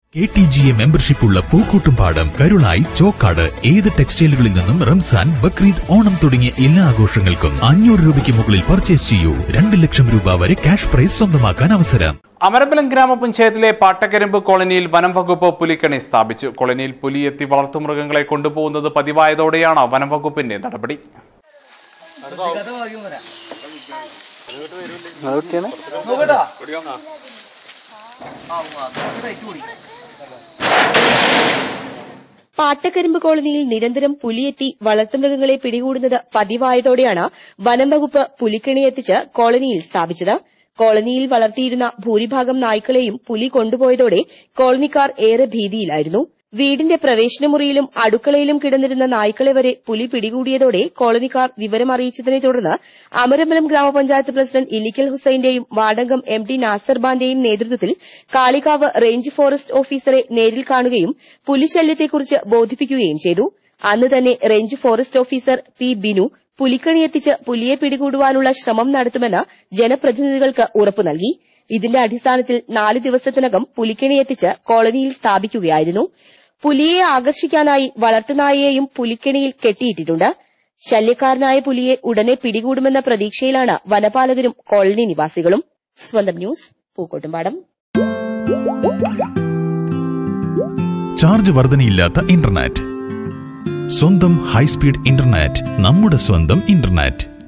K T G A membership ഉള്ള പൂക്കൂട്ടുംപാടം കരുളായി ചോക്കാട് ഏത് ടെക്സ്റ്റൈലുകളിൽ നിന്നും റംസാൻ ബക്രീദ് ഓണം തുടങ്ങിയ എല്ലാ ആഘോഷങ്ങൾക്കും അഞ്ഞൂറ് രൂപയ്ക്ക് മുകളിൽ പർച്ചേസ് ചെയ്യൂ രണ്ട് ലക്ഷം രൂപ വരെ ക്യാഷ് പ്രൈസ് സ്വന്തമാക്കാൻ അവസരം അമരമ്പലം ഗ്രാമപഞ്ചായത്തിലെ പാട്ടക്കരിമ്പ് കോളനിയിൽ വനം വകുപ്പ് പുലിക്കണി സ്ഥാപിച്ചു കോളനിയിൽ പുലിയെത്തി വളർത്തുമൃഗങ്ങളെ കൊണ്ടുപോകുന്നത് പതിവായതോടെയാണ് വനം വകുപ്പിന്റെ നടപടി പാട്ടക്കരിമ്പ് കോളനിയിൽ നിരന്തരം പുലിയെത്തി വളർത്തുമൃഗങ്ങളെ പിടികൂടുന്നത് പതിവായതോടെയാണ് വനം വകുപ്പ് പുലിക്കണി എത്തിച്ച് കോളനിയിൽ സ്ഥാപിച്ചത് കോളനിയിൽ വളർത്തിയിരുന്ന ഭൂരിഭാഗം നായ്ക്കളെയും പുലി കൊണ്ടുപോയതോടെ കോളനിക്കാർ ഏറെ ഭീതിയിലായിരുന്നു വീടിന്റെ പ്രവേശനമുറിയിലും അടുക്കളയിലും കിടന്നിരുന്ന നായ്ക്കളെ വരെ പുലി പിടികൂടിയതോടെ കോളനിക്കാർ വിവരമറിയിച്ചതിനെ തുടർന്ന് അമരമ്പലം ഗ്രാമപഞ്ചായത്ത് പ്രസിഡന്റ് ഇല്ലിക്കൽ ഹുസൈന്റെയും വാർഡംഗം എം ടി നാസർബാന്റെയും നേതൃത്വത്തിൽ കാളികാവ് റേഞ്ച് ഫോറസ്റ്റ് ഓഫീസറെ നേരിൽ കാണുകയും പുലിശല്യത്തെക്കുറിച്ച് ബോധിപ്പിക്കുകയും ചെയ്തു അന്ന് തന്നെ range forest officer P Binu പുലിക്കണി എത്തിച്ച് പുലിയെ പിടികൂടുവാനുള്ള ശ്രമം നടത്തുമെന്ന് ജനപ്രതിനിധികൾക്ക് ഉറപ്പു നൽകി ഇതിന്റെ അടിസ്ഥാനത്തിൽ നാല് ദിവസത്തിനകം പുലിക്കണി എത്തിച്ച് കോളനിയിൽ സ്ഥാപിക്കുകയായിരുന്നു പുലിയെ ആകർഷിക്കാനായി വളർത്തുനായയെയും പുലിക്കണിയിൽ കെട്ടിയിട്ടിട്ടുണ്ട് ശല്യക്കാരനായ പുലിയെ ഉടനെ പിടികൂടുമെന്ന പ്രതീക്ഷയിലാണ് വനപാലകരും കോളനി നിവാസികളും സ്വന്തം ന്യൂസ് പൂക്കോട്ടുംപാടം ചാർജ് വർധനയില്ലാത്ത ഇന്റർനെറ്റ് സ്വന്തം ഹൈസ്പീഡ് ഇന്റർനെറ്റ് നമ്മുടെ സ്വന്തം ഇന്റർനെറ്റ്